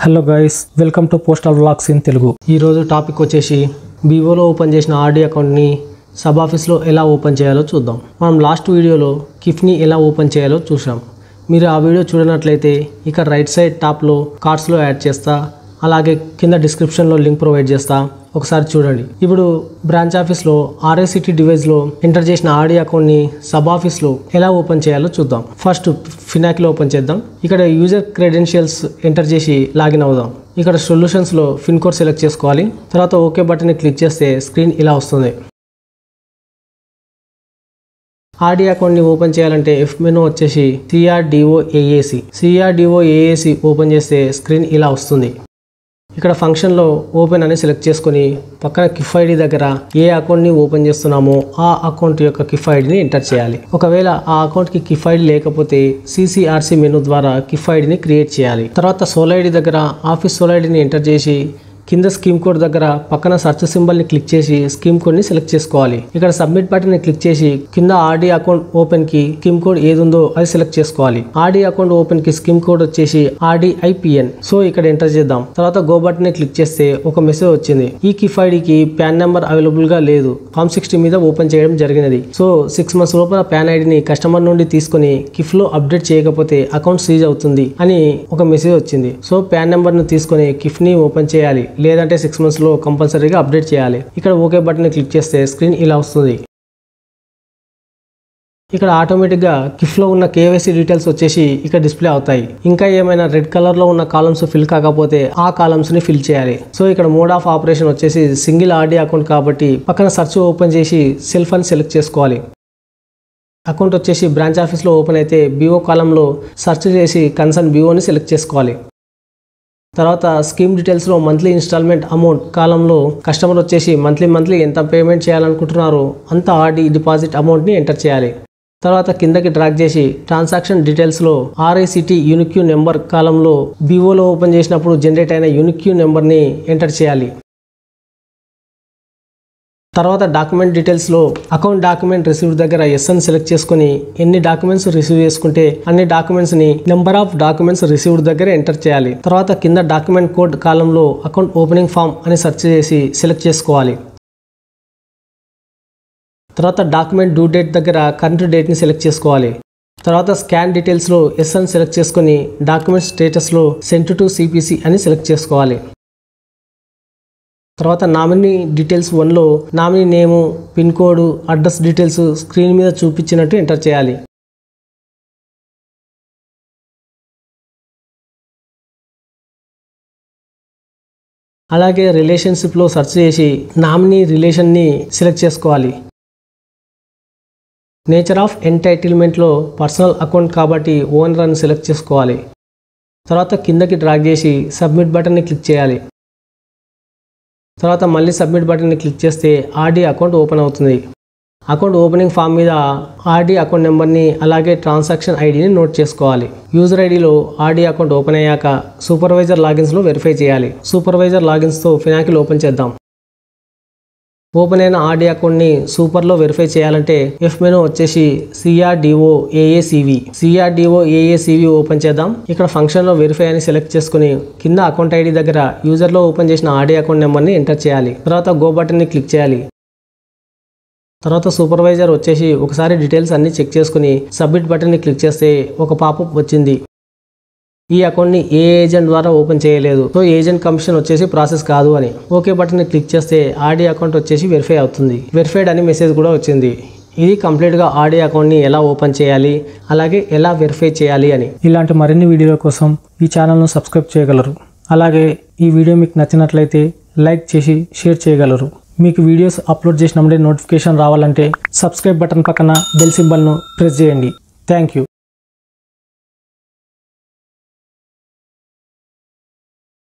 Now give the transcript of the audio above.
hello guys welcome to postal vlogs in Telugu ఈరోజు topic వచ్చేసి బీవోలో ఓపెన్ చేసిన ఆర్డీ అకౌంట్ని సబ్ ఆఫీస్లో ఎలా ఓపెన్ చేయాలో చూద్దాం మనం లాస్ట్ వీడియోలో కిఫ్ని ఎలా ఓపెన్ చేయాలో చూసాం మీరు ఆ వీడియో చూడనట్లయితే ఇక్కడ రైట్ సైడ్ టాప్లో కార్డ్స్లో యాడ్ చేస్తా అలాగే కింద డిస్క్రిప్షన్లో లింక్ ప్రొవైడ్ చేస్తా ఒకసారి చూడండి ఇప్పుడు బ్రాంచ్ ఆఫీస్లో ఆర్ఐసిటీ డివైస్లో ఎంటర్ చేసిన ఆడి అకౌంట్ని సబ్ ఆఫీస్లో ఎలా ఓపెన్ చేయాలో చూద్దాం ఫస్ట్ ఫినాక్లో ఓపెన్ చేద్దాం ఇక్కడ యూజర్ క్రెడెన్షియల్స్ ఎంటర్ చేసి లాగిన్ అవుదాం ఇక్కడ సొల్యూషన్స్లో పిన్ కోడ్ సెలెక్ట్ చేసుకోవాలి తర్వాత ఓకే బటన్ని క్లిక్ చేస్తే స్క్రీన్ ఇలా వస్తుంది ఆర్డీ అకౌంట్ని ఓపెన్ చేయాలంటే ఎఫ్ మెనూ వచ్చేసి సిఆర్డిఓ ఏఏసి సిఆర్డిఓ ఏఏసి ఓపెన్ చేస్తే స్క్రీన్ ఇలా వస్తుంది ఇక్కడ ఫంక్షన్లో ఓపెన్ అని సెలెక్ట్ చేసుకొని పక్కన కిఫ్ ఐడి దగ్గర ఏ అకౌంట్ని ఓపెన్ చేస్తున్నామో ఆ అకౌంట్ యొక్క కిఫ్ ఐడిని ఎంటర్ చేయాలి ఒకవేళ ఆ అకౌంట్కి కిఫ్ ఐడి లేకపోతే సిసిఆర్సి మెనూ ద్వారా కిఫ్ ఐడిని క్రియేట్ చేయాలి తర్వాత సోల్ ఐడి దగ్గర ఆఫీస్ సోల్ ఐడిని ఎంటర్ చేసి కింద స్కీమ్ కోడ్ దగ్గర పక్కన సర్చ్ సింబల్ ని క్లిక్ చేసి స్కీమ్ కోడ్ ని సెలెక్ట్ చేసుకోవాలి ఇక్కడ సబ్మిట్ బటన్ ని క్లిక్ చేసి కింద ఆర్డీ అకౌంట్ ఓపెన్ కి స్కీమ్ కోడ్ ఏది ఉందో అది సెలెక్ట్ చేసుకోవాలి ఆర్డీ అకౌంట్ ఓపెన్ కి స్కీమ్ కోడ్ వచ్చేసి ఆర్డీఐపిఎన్ సో ఇక్కడ ఎంటర్ చేద్దాం తర్వాత గో బటన్ ని క్లిక్ చేస్తే ఒక మెసేజ్ వచ్చింది ఈ కిఫ్ ఐడికి ప్యాన్ నెంబర్ అవైలబుల్ గా లేదు ఫామ్ సిక్స్టీ మీద ఓపెన్ చేయడం జరిగినది సో సిక్స్ మంత్స్ లోపల ప్యాన్ ఐడిని కస్టమర్ నుండి తీసుకొని కిఫ్ లో అప్డేట్ చేయకపోతే అకౌంట్ సీజ్ అవుతుంది అని ఒక మెసేజ్ వచ్చింది సో ప్యాన్ నెంబర్ ను తీసుకొని కిఫ్ ని ఓపెన్ చేయాలి లేదంటే సిక్స్ మంత్స్ లో కంపల్సరీగా అప్డేట్ చేయాలి ఇక్కడ ఓకే బటన్ క్లిక్ చేస్తే స్క్రీన్ ఇలా వస్తుంది ఇక్కడ ఆటోమేటిక్గా కిఫ్లో ఉన్న కేవైసీ డీటెయిల్స్ వచ్చేసి ఇక్కడ డిస్ప్లే అవుతాయి ఇంకా ఏమైనా రెడ్ కలర్లో ఉన్న కాలమ్స్ ఫిల్ కాకపోతే ఆ కాలమ్స్ని ఫిల్ చేయాలి సో ఇక్కడ మోడ్ ఆఫ్ ఆపరేషన్ వచ్చేసి సింగిల్ ఆర్డీ అకౌంట్ కాబట్టి పక్కన సెర్చ్ ఓపెన్ చేసి సెల్ఫ్ అని సెలెక్ట్ చేసుకోవాలి అకౌంట్ వచ్చేసి బ్రాంచ్ ఆఫీస్లో ఓపెన్ అయితే బీఓ కాలంలో సెర్చ్ చేసి కన్సర్న్ బీఓని సెలెక్ట్ చేసుకోవాలి తర్వాత స్కీమ్ డీటెయిల్స్లో మంత్లీ ఇన్స్టాల్మెంట్ అమౌంట్ కాలంలో కస్టమర్ వచ్చేసి మంత్లీ మంత్లీ ఎంత పేమెంట్ చేయాలనుకుంటున్నారో అంత ఆర్డీ డిపాజిట్ అమౌంట్ని ఎంటర్ చేయాలి తర్వాత కిందకి డ్రాగ్ చేసి ట్రాన్సాక్షన్ డీటెయిల్స్లో ఆర్ఐసిటీ యూనిక్యూ నెంబర్ కాలంలో బీఓలో ఓపెన్ చేసినప్పుడు జనరేట్ అయిన యూనిక్యూ నెంబర్ని ఎంటర్ చేయాలి తర్వాత డాక్యుమెంట్ డీటెయిల్స్లో అకౌంట్ డాక్యుమెంట్ రిసీవ్ దగ్గర ఎస్ అని సెలెక్ట్ చేసుకొని ఎన్ని డాక్యుమెంట్స్ రిసీవ్ చేసుకుంటే అన్ని డాక్యుమెంట్స్ని నెంబర్ ఆఫ్ డాక్యుమెంట్స్ రిసీవ్డ్ దగ్గర ఎంటర్ చేయాలి తర్వాత కింద డాక్యుమెంట్ కోడ్ కాలంలో అకౌంట్ ఓపెనింగ్ ఫామ్ అని సెర్చ్ చేసి సెలెక్ట్ చేసుకోవాలి తర్వాత డాక్యుమెంట్ డ్యూ డేట్ దగ్గర కరెంట్ డేట్ని సెలెక్ట్ చేసుకోవాలి తర్వాత స్కాన్ డీటెయిల్స్లో ఎస్ అని సెలెక్ట్ చేసుకొని డాక్యుమెంట్ స్టేటస్లో సెంట్ టు సిపిసి అని సెలెక్ట్ చేసుకోవాలి తర్వాత నామినీ డీటెయిల్స్ వన్లో nominee name pin code address details screen మీద చూపించినట్టు ఎంటర్ చేయాలి అలాగే రిలేషన్షిప్లో సెర్చ్ చేసి నామినీ రిలేషన్ని సెలెక్ట్ చేసుకోవాలి నేచర్ ఆఫ్ ఎంటైటిల్మెంట్లో పర్సనల్ అకౌంట్ కాబట్టి ఓనర్ అని సెలెక్ట్ చేసుకోవాలి తర్వాత కిందకి డ్రాగ్ చేసి సబ్మిట్ బటన్ని క్లిక్ చేయాలి తర్వాత మళ్ళీ సబ్మిట్ బటన్ని క్లిక్ చేస్తే ఆర్డీ అకౌంట్ ఓపెన్ అవుతుంది అకౌంట్ ఓపెనింగ్ ఫామ్ మీద ఆర్డీ అకౌంట్ నెంబర్ని అలాగే ట్రాన్సాక్షన్ ఐడిని నోట్ చేసుకోవాలి యూజర్ ఐడిలో ఆర్డీ అకౌంట్ ఓపెన్ అయ్యాక సూపర్వైజర్ లాగిన్స్లో వెరిఫై చేయాలి సూపర్వైజర్ లాగిన్స్తో ఫినాకిల్ ఓపెన్ చేద్దాం ఓపెన్ అయిన ఆర్డీ అకౌంట్ని సూపర్లో వెరిఫై చేయాలంటే ఎఫ్ మెనూ వచ్చేసి సిఆర్డిఓ ఏఏసివి సిఆర్డిఓ ఏఏసివి ఓపెన్ చేద్దాం ఇక్కడ ఫంక్షన్లో వెరిఫై అని సెలెక్ట్ చేసుకుని కింద అకౌంట్ ఐడి దగ్గర యూజర్లో ఓపెన్ చేసిన ఆర్డీ అకౌంట్ నెంబర్ని ఎంటర్ చేయాలి తర్వాత గో బటన్ని క్లిక్ చేయాలి తర్వాత సూపర్వైజర్ వచ్చేసి ఒకసారి డీటెయిల్స్ అన్ని చెక్ చేసుకుని సబ్మిట్ బటన్ని క్లిక్ చేస్తే ఒక పాపప్ వచ్చింది ఈ అకౌంట్ని ఏ ఏజెంట్ ద్వారా ఓపెన్ చేయలేదు సో ఏజెంట్ కమిషన్ వచ్చేసి ప్రాసెస్ కాదు అని ఓకే బటన్ క్లిక్ చేస్తే ఆర్డీ అకౌంట్ వచ్చేసి వెరిఫై అవుతుంది వెరిఫైడ్ అని మెసేజ్ కూడా వచ్చింది ఇది కంప్లీట్గా ఆర్డీ అకౌంట్ని ఎలా ఓపెన్ చేయాలి అలాగే ఎలా వెరిఫై చేయాలి అని ఇలాంటి మరిన్ని వీడియోల కోసం ఈ ఛానల్ను సబ్స్క్రైబ్ చేయగలరు అలాగే ఈ వీడియో మీకు నచ్చినట్లయితే లైక్ చేసి షేర్ చేయగలరు మీకు వీడియోస్ అప్లోడ్ చేసినప్పుడే నోటిఫికేషన్ రావాలంటే సబ్స్క్రైబ్ బటన్ పక్కన బెల్ సింబల్ను ప్రెస్ చేయండి థ్యాంక్ యూ